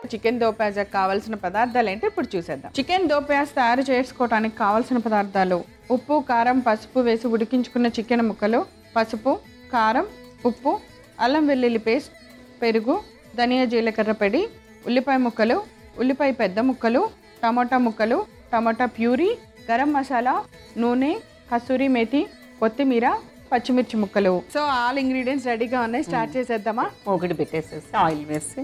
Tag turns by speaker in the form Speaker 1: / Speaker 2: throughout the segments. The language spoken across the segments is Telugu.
Speaker 1: చికెన్ దోప్యాజకు కావాల్సిన పదార్థాలు ఏంటో ఇప్పుడు చూసేద్దాం చికెన్ దోప్యాజ్ తయారు చేసుకోవడానికి కావాల్సిన పదార్థాలు ఉప్పు కారం పసుపు వేసి ఉడికించుకున్న చికెన్ ముక్కలు పసుపు కారం ఉప్పు అల్లం వెల్లుల్లి పేస్ట్ పెరుగు ధనియా జీలకర్ర పొడి ఉల్లిపాయ ముక్కలు ఉల్లిపాయ పెద్ద ముక్కలు టమాటా ముక్కలు టమాటా ప్యూరీ గరం మసాలా నూనె కసూరి మేతి కొత్తిమీర పచ్చిమిర్చి ముక్కలు సో ఆల్ ఇంగ్రీడియంట్స్ రెడీగా ఉన్నాయి స్టార్ట్ చేసేద్దామా
Speaker 2: ఒకటి పెట్టేసేసి ఆయిల్ వేసి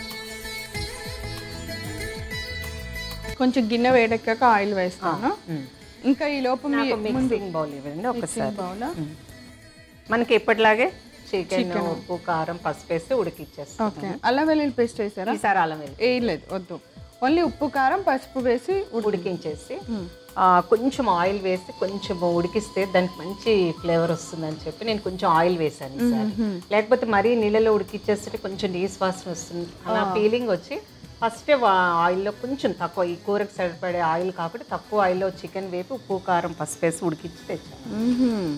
Speaker 1: కొంచెం గిన్నె వేడెక్కాక ఆయిల్ వేస్తాను ఇంకా ఈ లోపు మీ
Speaker 2: నాకు మిక్సింగ్ బౌల్ ఇవ్వండి ఒకసారి
Speaker 1: బౌలా
Speaker 2: మనకి ఎప్పటిలాగే చికెన్ ఉప్పు కారం పసుపు వేసి ఉడికిచ్చేస్తాం
Speaker 1: ఓకే అల్లం వెల్లుల్లి పేస్ట్ వేసారా
Speaker 2: ఈసారి అల్లం వెల్లుల్లి
Speaker 1: వేయలేదు వద్దు ఓన్లీ ఉప్పు కారం పసుపు వేసి ఉడి-
Speaker 2: ఉడికించేసి ఆ, కొంచెం ఆయిల్ వేసి కొంచెం ఉడికిస్తే దానికి మంచి ఫ్లేవర్ వస్తుందని చెప్పి నేను కొంచెం ఆయిల్ వేసాను ఈసారి లేకపోతే మరీ నీళ్ళలో ఉడికిచ్చేస్తే కొంచెం నీసు వాసన వస్తుంది అలా ఫీలింగ్ వచ్చి ఫస్ట్ ఆయిల్లో కొంచెం తక్కువ ఈ కూరకు సరిపడే ఆయిల్ కాకుండా తక్కువ ఆయిల్లో చికెన్ వేపి ఉప్పు కారం పసుపు వేసి ఉడికించి తెచ్చాను
Speaker 1: మ్మ్హ్మ్.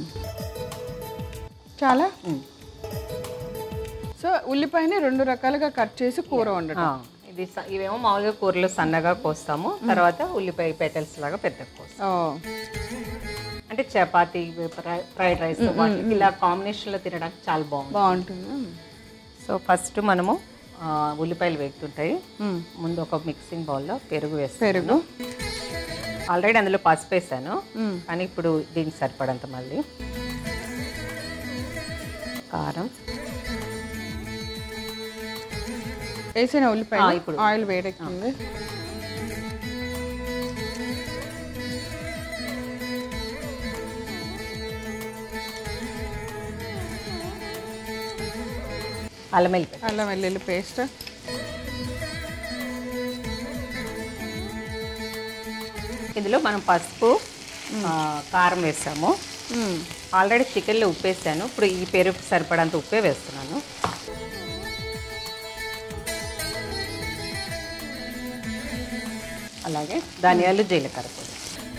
Speaker 1: చాలా
Speaker 2: మ్మ్.
Speaker 1: సో ఉల్లిపాయని రెండు రకాలుగా కట్ చేసి కూర వండడం
Speaker 2: ఆ, ఇది స- ఇవేమో మామూలుగా కూరలో సన్నగా కోస్తాము తర్వాత ఉల్లిపాయ పెటల్స్ లాగా పెద్దగా కోస్తాం
Speaker 1: ఓ
Speaker 2: అంటే చపాతీ ఫ్రై- ఫ్రైడ్ రైస్ వాటికి ఇలా కాంబినేషన్లో తినడానికి చాలా బాగుంది
Speaker 1: బాగుంటుంది
Speaker 2: సో ఫస్ట్ మనము ఆ, ఉల్లిపాయలు వేగుతుంటాయి
Speaker 1: మ్మ్.
Speaker 2: ముందు ఒక మిక్సింగ్ బౌల్లో పెరుగు వేస్తాను
Speaker 1: పెరుగు
Speaker 2: ఆల్రెడీ అందులో పసుపు వేసాను
Speaker 1: మ్మ్.
Speaker 2: కానీ ఇప్పుడు దీనికి సరిపడంత మళ్ళీ కారం
Speaker 1: వేసిన
Speaker 2: ఆ,
Speaker 1: ఉల్లిపాయ
Speaker 2: ఇప్పుడు.
Speaker 1: ఆయిల్ వేడెక్కింది
Speaker 2: అల్లం వెల్లిపాయ
Speaker 1: అల్లం వెల్లుల్లి పేస్ట్
Speaker 2: ఇందులో మనం పసుపు ఆ, కారం వేసాము ఆల్రెడీ చికెన్లో ఉప్పు వేసాను ఇప్పుడు ఈ పెరుగు సరిపడంత ఉప్పే వేస్తున్నాను అలాగే ధనియాలు జీలకర్ర పొడి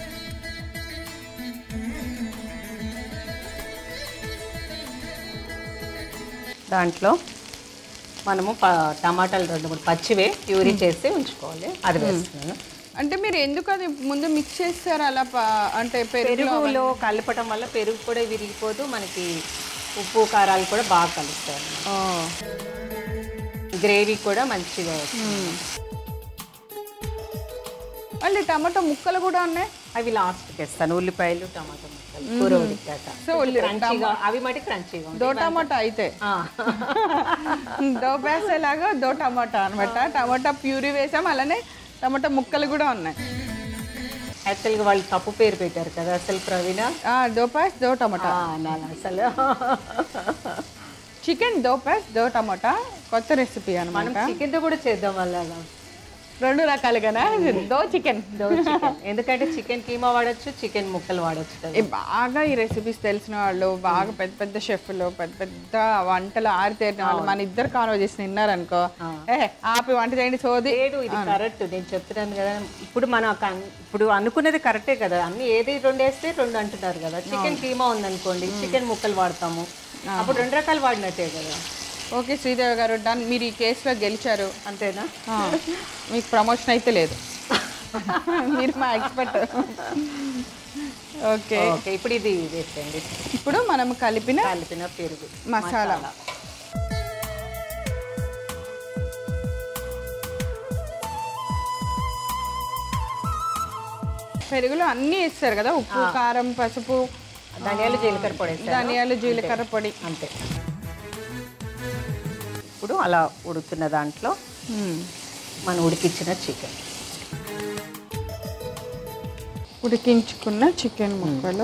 Speaker 2: దాంట్లో మనము ప టమాటాలు రెండు మూడు పచ్చివే ప్యూరీ చేసి ఉంచుకోవాలి అది వేస్తున్నాను
Speaker 1: అంటే మీరు ఎందుకు అది ముందు మిక్స్ చేస్తారు అలా ప- అంటే పెరుగు
Speaker 2: పెరుగులో కలపటం వల్ల పెరుగు కూడా విరిగిపోదు మనకి ఉప్పు కారాలు కూడా బాగా కలుస్తాయి అన్నమాట.
Speaker 1: ఓ.
Speaker 2: గ్రేవీ కూడా మంచిగా వస్తుంది
Speaker 1: మళ్ళీ టమాటో ముక్కలు కూడా ఉన్నాయి
Speaker 2: అవి లాస్ట్కి వేస్తాను ఉల్లిపాయలు టమాటా ముక్కలు కూర ఉడికాక
Speaker 1: సో ఉల్లి
Speaker 2: క్రంచీగా అవి మట్టి క్రంచీగా ఉంటాయి.
Speaker 1: దో టమాటా అయితే
Speaker 2: ఆ.
Speaker 1: దో పేసేలాగా దో టమాటా అనమాట టమాటా ప్యూరీ వేసాం అలానే టమాటా ముక్కలు కూడా ఉన్నాయి
Speaker 2: యాక్చువల్గా వాళ్ళు తప్పు పేరు పెట్టారు కదా అసలు ప్రవీణ
Speaker 1: ఆ, దో ప్యాస్ దో టమాటా
Speaker 2: ఆ, నాన్న అసలు
Speaker 1: చికెన్ దో ప్యాస్ దో టమాటా కొత్త రెసిపీ
Speaker 2: మనం
Speaker 1: అనమాట
Speaker 2: చికెన్తో కూడా చేద్దాం అలాగా
Speaker 1: రెండు రకాలుగానా దో చికెన్
Speaker 2: దో చికెన్ ఎందుకంటే చికెన్ కీమా వాడచ్చు చికెన్ ముక్కలు వాడచ్చు కదా
Speaker 1: ఈ బాగా ఈ రెసిపీస్ తెలిసిన వాళ్ళు బాగా పెద్ద పెద్ద షెఫ్లు పెద్ద పెద్ద వంటలు ఆరితేరిన వాళ్ళు మన ఇద్దరు కాన్వర్జేషన్ విన్నారనుకో ఏ ఆపి వంట చేయండి సోది
Speaker 2: లేదు ఇది కరెక్ట్ నేను చెప్తున్నాను కదా ఇప్పుడు మనం ఒక అన్- ఇప్పుడు అనుకున్నది కరెక్టే కదా అన్ని ఏది రెండు వేస్తే రెండు అంటున్నారు కదా చికెన్ కీమా ఉందనుకోండి చికెన్ ముక్కలు వాడతాము అప్పుడు రెండు రకాలు వాడినట్టే కదా
Speaker 1: ఓకే శ్రీదేవి గారు డన్ మీరు ఈ కేసులో గెలిచారు
Speaker 2: అంతేనా
Speaker 1: ఆ, మీకు ప్రమోషన్ అయితే లేదు మీరు మా ఎక్స్పర్ట్ ఓకే
Speaker 2: ఓకే ఇప్పుడు ఇది వేసేయండి
Speaker 1: ఇప్పుడు మనం కలిపిన
Speaker 2: కలిపిన పెరుగు
Speaker 1: మసాలా పెరుగులో అన్నీ వేస్తారు కదా ఉప్పు కారం పసుపు
Speaker 2: ధనియాలు జీలకర్ర పొడి వేసాను.
Speaker 1: ధనియాలు జీలకర్ర పొడి
Speaker 2: అంతే ఇప్పుడు అలా ఉడుకుతున్న దాంట్లో
Speaker 1: మ్మ్.
Speaker 2: మనం ఉడికించిన చికెన్
Speaker 1: ఉడికించుకున్న చికెన్ ముక్కలు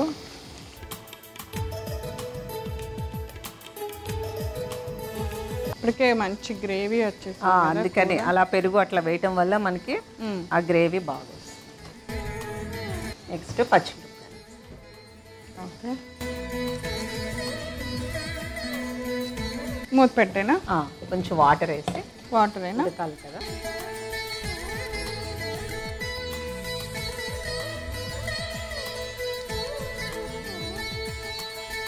Speaker 1: ఇప్పటికే మంచి గ్రేవీ వచ్చేసి
Speaker 2: అందుకని అలా పెరుగు అట్లా వేయటం వల్ల మనకి
Speaker 1: మ్మ్.
Speaker 2: ఆ గ్రేవీ బాగా వస్తుంది నెక్స్ట్ పచ్చిమిరపకాయలు
Speaker 1: ఓకే మూత పెట్టేనా
Speaker 2: ఆ, కొంచెం వాటర్ వేసి
Speaker 1: వాటర్ అయినా
Speaker 2: ఉడకాలి కదా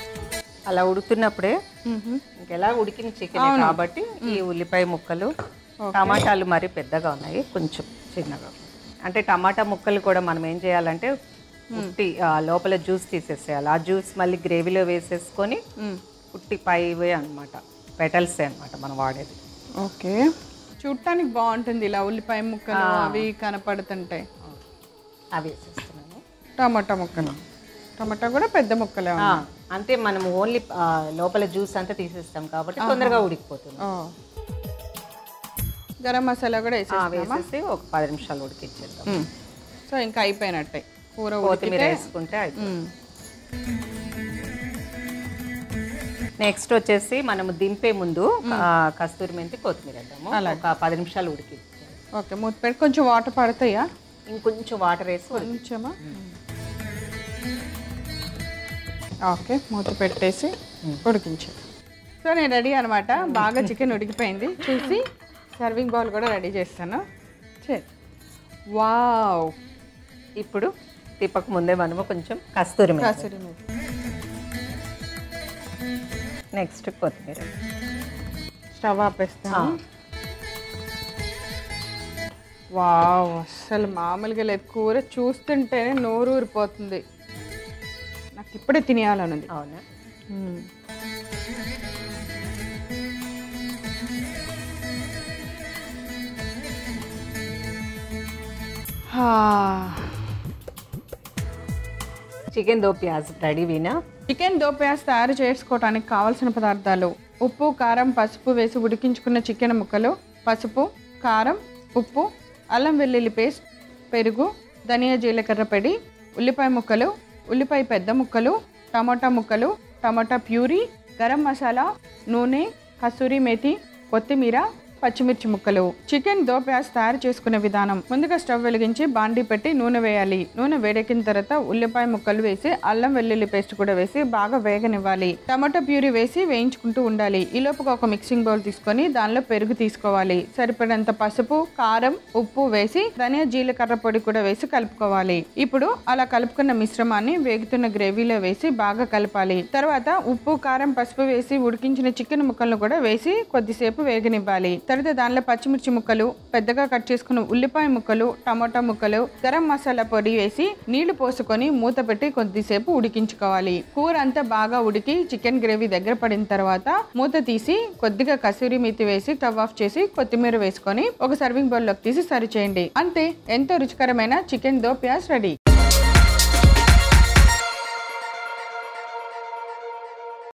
Speaker 2: అలా ఉడుకుతున్నప్పుడే ఇంకెలా ఉడికిన చికెన్ కాబట్టి ఈ ఉల్లిపాయ ముక్కలు టమాటాలు మరి పెద్దగా ఉన్నాయి కొంచెం చిన్నగా అంటే టమాటా ముక్కలు కూడా మనం ఏం చేయాలంటే ఉట్టి ఆ, లోపల జ్యూస్ తీసేసేయాలి ఆ జ్యూస్ మళ్ళీ గ్రేవీలో వేసేసుకొని
Speaker 1: మ్మ్.
Speaker 2: ఉట్టి పైవే అనమాట పెటల్సే అనమాట మనం వాడేది
Speaker 1: ఓకే చూడటానికి బాగుంటుంది ఇలా ఉల్లిపాయ ముక్కలు అవి కనపడుతుంటాయి
Speaker 2: అవి వేసేస్తున్నాను
Speaker 1: టమాటా ముక్కలు టమాటా కూడా పెద్ద ముక్కలే
Speaker 2: ఆ, అంతే మనం ఓన్లీ లోపల జ్యూస్ అంతా తీసేస్తాం కాబట్టి తొందరగా ఉడికిపోతుంది
Speaker 1: ఓ. గరం మసాలా కూడా
Speaker 2: ఆ,
Speaker 1: వేసేస్తామా
Speaker 2: వేసేసి ఒక పది నిమిషాలు ఉడికిచ్చేద్దాం
Speaker 1: మ్మ్. సో ఇంకా అయిపోయినట్టే కూర
Speaker 2: కొత్తిమీర వేసుకుంటే అయిపోతుంది.
Speaker 1: మ్మ్.
Speaker 2: నెక్స్ట్ వచ్చేసి మనము దింపే ముందు ఆ, కస్తూరి మెంతి కొత్తిమీర వేద్దాము ఒక పది నిమిషాలు ఉడికి
Speaker 1: ఓకే మూత పెట్టి కొంచెం వాటర్ పడతాయా
Speaker 2: ఇంకొంచెం వాటర్ వేసి ఉడికి-
Speaker 1: కొంచెమా ఓకే మూత పెట్టేసి ఉడికించు సో నేను రెడీ అనమాట బాగా చికెన్ ఉడికిపోయింది చూసి సర్వింగ్ బౌల్ కూడా రెడీ చేస్తాను చే వావ్
Speaker 2: ఇప్పుడు తిప్పక ముందే మనము కొంచెం కస్తూరి మెంతి
Speaker 1: కసూరి మేతి
Speaker 2: నెక్స్ట్ కొత్తిమీర
Speaker 1: స్టవ్ ఆపేస్తాను వావ్ అసలు మామూలుగా లేదు కూర చూస్తుంటేనే నోరు ఊరిపోతుంది నాకు ఇప్పుడే తినేయాలనుంది
Speaker 2: అవునా
Speaker 1: మ్మ్. హా.
Speaker 2: చికెన్ దో ప్యాజ్ రెడీ వీనా
Speaker 1: చికెన్ దోప్యాస్ తయారు చేసుకోవడానికి కావలసిన పదార్థాలు ఉప్పు కారం పసుపు వేసి ఉడికించుకున్న చికెన్ ముక్కలు పసుపు కారం ఉప్పు అల్లం వెల్లుల్లి పేస్ట్ పెరుగు ధనియా జీలకర్ర పొడి ఉల్లిపాయ ముక్కలు ఉల్లిపాయ పెద్ద ముక్కలు టమాటా ముక్కలు టమాటా ప్యూరీ గరం మసాలా నూనె కసూరి మేతి కొత్తిమీర పచ్చిమిర్చి ముక్కలు చికెన్ దో ప్యాస్ తయారు చేసుకునే విధానం ముందుగా స్టవ్ వెలిగించి బాండి పెట్టి నూనె వేయాలి నూనె వేడెక్కిన తర్వాత ఉల్లిపాయ ముక్కలు వేసి అల్లం వెల్లుల్లి పేస్ట్ కూడా వేసి బాగా వేగనివ్వాలి టమాటో ప్యూరీ వేసి వేయించుకుంటూ ఉండాలి ఈ లోపుగా ఒక మిక్సింగ్ బౌల్ తీసుకొని దానిలో పెరుగు తీసుకోవాలి సరిపడినంత పసుపు కారం ఉప్పు వేసి ధనియా జీలకర్ర పొడి కూడా వేసి కలుపుకోవాలి ఇప్పుడు అలా కలుపుకున్న మిశ్రమాన్ని వేగుతున్న గ్రేవీలో వేసి బాగా కలపాలి తర్వాత ఉప్పు కారం పసుపు వేసి ఉడికించిన చికెన్ ముక్కలను కూడా వేసి కొద్దిసేపు వేగనివ్వాలి తర్వాత దానిలో పచ్చిమిర్చి ముక్కలు పెద్దగా కట్ చేసుకున్న ఉల్లిపాయ ముక్కలు టమాటా ముక్కలు గరం మసాలా పొడి వేసి నీళ్లు పోసుకొని మూత పెట్టి కొద్దిసేపు ఉడికించుకోవాలి కూర అంతా బాగా ఉడికి చికెన్ గ్రేవీ దగ్గర పడిన తర్వాత మూత తీసి కొద్దిగా కసూరి మేతి వేసి టవ్ ఆఫ్ చేసి కొత్తిమీర వేసుకొని ఒక సర్వింగ్ బౌల్లోకి తీసి సర్వ్ చేయండి అంతే ఎంతో రుచికరమైన చికెన్ దో ప్యాస్ రెడీ